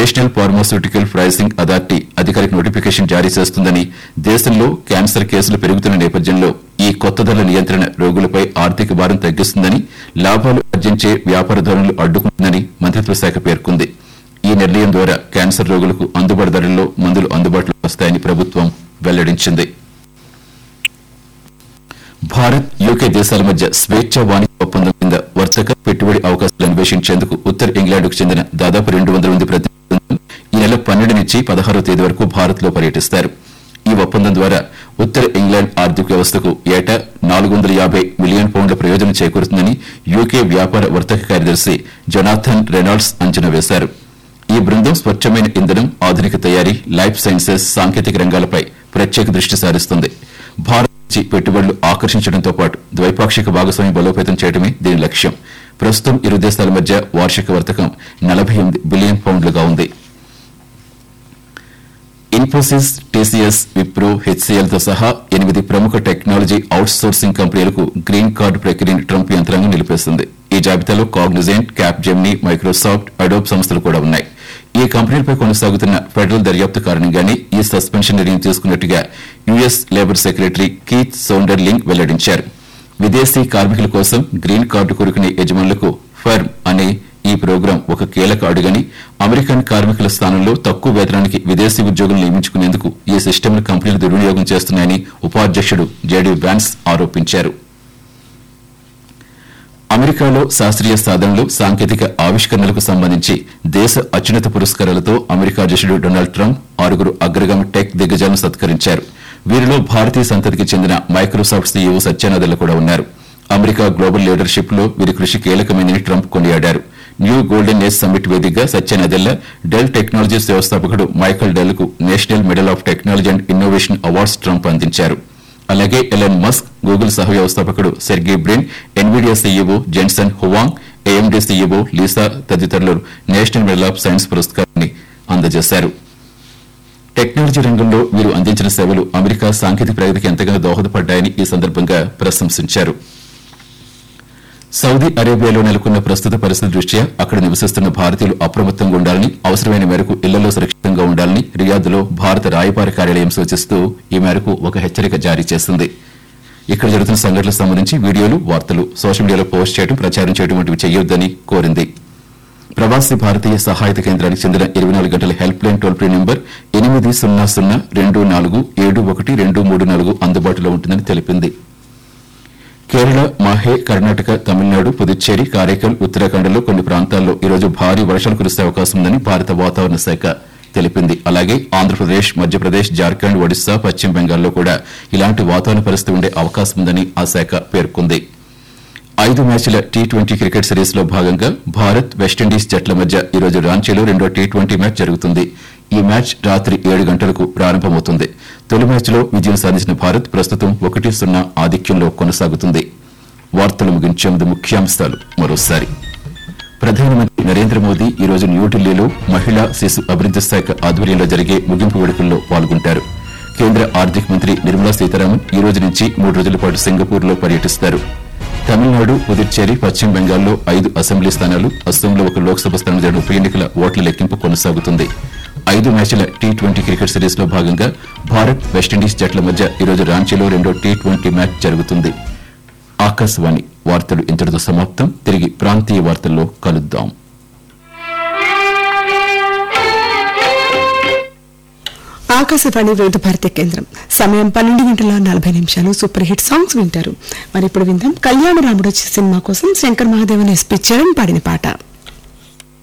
national pharmaceutical pricing authority అధికారిక notification జారీ చేస్తుందని దేశంలో క్యాన్సర్ కేసులు పెరుగుతున్న నేపథ్యంలో ఈ కొత్త ధరల నియంత్రణ రోగులపై ఆర్థిక భారం తగ్గిస్తుందని లాభాలు ఆర్జించే వ్యాపార ధోరణులు అడ్డుకుంటుందని మంత్రిత్వ శాఖ పేర్కొంది ఈ నిర్ణయం ద్వారా క్యాన్సర్ రోగులకు అందుబాటు ధరల్లో మందులు అందుబాటులోకి వస్తాయని ప్రభుత్వం వెల్లడించింది భారత్ యూకే దేశాల మధ్య స్వేచ్ఛ వాణిజ్య ఒప్పందం కింద వర్తక పెట్టుబడి అవకాశాలు అన్వేషించేందుకు ఉత్తర ఇంగ్లాండ్కు చెందిన దాదాపు రెండు వందల మంది ప్రతినిధులు ఈ నెల పన్నెండు నుంచి పదహారో తేదీ వరకు భారత్ లో పర్యటిస్తారు ఈ ఒప్పందం ద్వారా ఉత్తర ఇంగ్లాండ్ ఆర్థిక వ్యవస్థకు ఏటా నాలుగు వందల యాభై మిలియన్ పౌండ్ల ప్రయోజనం చేకూరుతుందని యూకే వ్యాపార వర్తక కార్యదర్శి జొనాథన్ రెనాల్డ్స్ అంచనా వేశారు ఈ బృందం స్వచ్ఛమైన ఇంధనం ఆధునిక తయారీ లైఫ్ సైన్సెస్ సాంకేతిక రంగాలపై ప్రత్యేక దృష్టి సారిస్తుంది భారత్ నుంచి పెట్టుబడులు ఆకర్షించడంతో పాటు ద్వైపాక్షిక భాగస్వామ్యం బలోపేతం చేయడమే దీని లక్ష్యం ప్రస్తుతం ఇరు దేశాల మధ్య వార్షిక వర్తకం నలభై ఎనిమిది బిలియన్ పౌండ్లుగా ఉంది ఇన్ఫోసిస్ టీసీఎస్ విప్రో హెచ్సీఎల్ తో సహా ఎనిమిది ప్రముఖ టెక్నాలజీ అవుట్ సోర్సింగ్ కంపెనీలకు గ్రీన్ కార్డు ప్రక్రియను ట్రంప్ యంత్రాంగం నిలిపేస్తుంది ఈ జాబితాలో Cognizant Capgemini Microsoft Adobe సంస్థలు కూడా ఉన్నాయి ఈ కంపెనీలపై కొనసాగుతున్న ఫెడరల్ దర్యాప్తు కారణంగానే ఈ సస్పెన్షన్ నిర్ణయం తీసుకున్నట్టుగా US labour secretary Keith Sonderling వెల్లడించారు విదేశీ కార్మికుల కోసం గ్రీన్ కార్డు కోరుకునే యజమానులకు ఫర్మ్ అనే ఈ ప్రోగ్రాం ఒక కీలక అడుగని అమెరికన్ కార్మికుల స్థానంలో తక్కువ వేతనానికి విదేశీ ఉద్యోగులు నియమించుకునేందుకు ఈ సిస్టమ్ను కంపెనీలు దుర్వినియోగం చేస్తున్నాయని ఉపాధ్యక్షుడు జేడీ వ్యాన్స్ ఆరోపించారు అమెరికాలో శాస్త్రీయ సాధనలు సాంకేతిక ఆవిష్కరణలకు సంబంధించి దేశ అత్యున్నత పురస్కారాలతో అమెరికా అధ్యక్షుడు డొనాల్డ్ ట్రంప్ ఆరుగురు అగ్రగామి టెక్ దిగ్గజాలను సత్కరించారు వీరిలో భారతీయ సంతతికి చెందిన మైక్రోసాఫ్ట్ సీఈఓ సత్యానాదెల్ల కూడా ఉన్నారు అమెరికా గ్లోబల్ లీడర్షిప్ లో వీరి కృషి కీలకమైందని ట్రంప్ కొనియాడారు న్యూ గోల్డెన్ ఏజ్ సమ్మిట్ వేదికగా సత్యానాదెల్ల డెల్ టెక్నాలజీస్ వ్యవస్థాపకుడు మైకల్ డెల్ కు national medal of technology and innovation awards Trump అందించారు అలాగే ఎలన్ మస్క్ గూగుల్ సహ వ్యవస్థాపకుడు Sergey Brin Nvidia CEO Jensen Huang AMD CEO Lisa తదితరులు నేషనల్ మెడల్ ఆఫ్ సైన్స్ పురస్కారాన్ని అందజేశారు టెక్నాలజీ రంగంలో వీరు అందించిన సేవలు అమెరికా సాంకేతిక ప్రగతికి ఎంతగానో దోహదపడ్డాయని ఈ సందర్భంగా ప్రశంసించారు సౌదీ అరేబియాలో నెలకొన్న ప్రస్తుత పరిస్థితి దృష్ట్యా అక్కడ నివసిస్తున్న భారతీయులు అప్రమత్తంగా ఉండాలని అవసరమైన మేరకు ఇళ్లలో సురక్షితంగా ఉండాలని రియాద్లో భారత రాయబార కార్యాలయం సూచిస్తూ ఈ మేరకు ఒక హెచ్చరిక జారీ చేసింది ఇక్కడ జరుగుతున్న సంఘటనలకు సంబంధించి వీడియోలు వార్తలు సోషల్ మీడియాలో పోస్ట్ చేయడం ప్రచారం చేయడం వంటివి చేయొద్దని కోరింది ప్రవాసీ భారతీయ సహాయత కేంద్రానికి చెందిన ఇరవై నాలుగు గంటల helpline toll free number ఎనిమిది సున్నా సున్నా రెండు నాలుగు ఏడు ఒకటి రెండు మూడు నాలుగు అందుబాటులో ఉంటుందని తెలిపింది కేరళ మాహే కర్ణాటక తమిళనాడు పుదుచ్చేరి కారైకల్ ఉత్తరాఖండ్లో కొన్ని ప్రాంతాల్లో ఈరోజు భారీ వర్షాలు కురిసే అవకాశం ఉందని భారత వాతావరణ శాఖ తెలిపింది అలాగే ఆంధ్రప్రదేశ్ మధ్యప్రదేశ్ జార్ఖండ్ ఒడిశా పశ్చిమ బెంగాల్లో కూడా ఇలాంటి వాతావరణ పరిస్థితి ఉండే అవకాశం ఉందని ఆ శాఖ పేర్కొంది ఐదు మ్యాచ్ల టీ ట్వంటీ క్రికెట్ సిరీస్ లో భాగంగా భారత్ వెస్టిండీస్ జట్ల మధ్య ఈరోజు రాంచీలో రెండో టీ ట్వంటీ మ్యాచ్ జరుగుతుంది ఈ మ్యాచ్ రాత్రి ఏడు గంటలకు ప్రారంభమవుతుంది తొలి మ్యాచ్లో విజయం సాధించిన భారత్ ప్రస్తుతం ఒకటి సున్నా ఆధిక్యంలో కొనసాగుతుంది వార్తలు ముగించే ముందు ముఖ్యాంశాలు మరోసారి ప్రధానమంత్రి నరేంద్ర మోదీ ఈ రోజు న్యూఢిల్లీలో మహిళా శిశు అభివృద్ది శాఖ ఆధ్వర్యంలో జరిగే ముగింపు వేడుకల్లో పాల్గొంటారు కేంద్ర ఆర్థిక మంత్రి నిర్మలా సీతారామన్ ఈ రోజు నుంచి మూడు రోజుల పాటు సింగపూర్ లో పర్యటిస్తారు తమిళనాడు పుదుచ్చేరి పశ్చిమ బెంగాల్లో ఐదు అసెంబ్లీ స్థానాలు అస్సాంలో ఒక లోక్సభ స్థానం జరిగిన ఉప ఎన్నికల ఓట్ల లెక్కింపు కొనసాగుతుంది ఐదు మ్యాచ్ల టీ ట్వంటీ క్రికెట్ సిరీస్ లో భాగంగా భారత్ వెస్టిండీస్ జట్ల మధ్య ఈరోజు రాంచీలో రెండో టీ ట్వంటీ మ్యాచ్ జరుగుతుంది ఆకాశవాణి వార్తలు ఇంతటితో సమాప్తం తిరిగి ప్రాంతీయ వార్తల్లో కలుద్దాం ఆకాశవాణి వివిధ భారతి కేంద్రం సమయం పన్నెండు గంటల నలభై నిమిషాలు సూపర్ హిట్ సాంగ్స్ వింటారు మరి ఇప్పుడు విందాం కళ్యాణ రాముడు సినిమా కోసం శంకర్ మహాదేవన్ ఎస్పి చరణ్ పాడిన పాట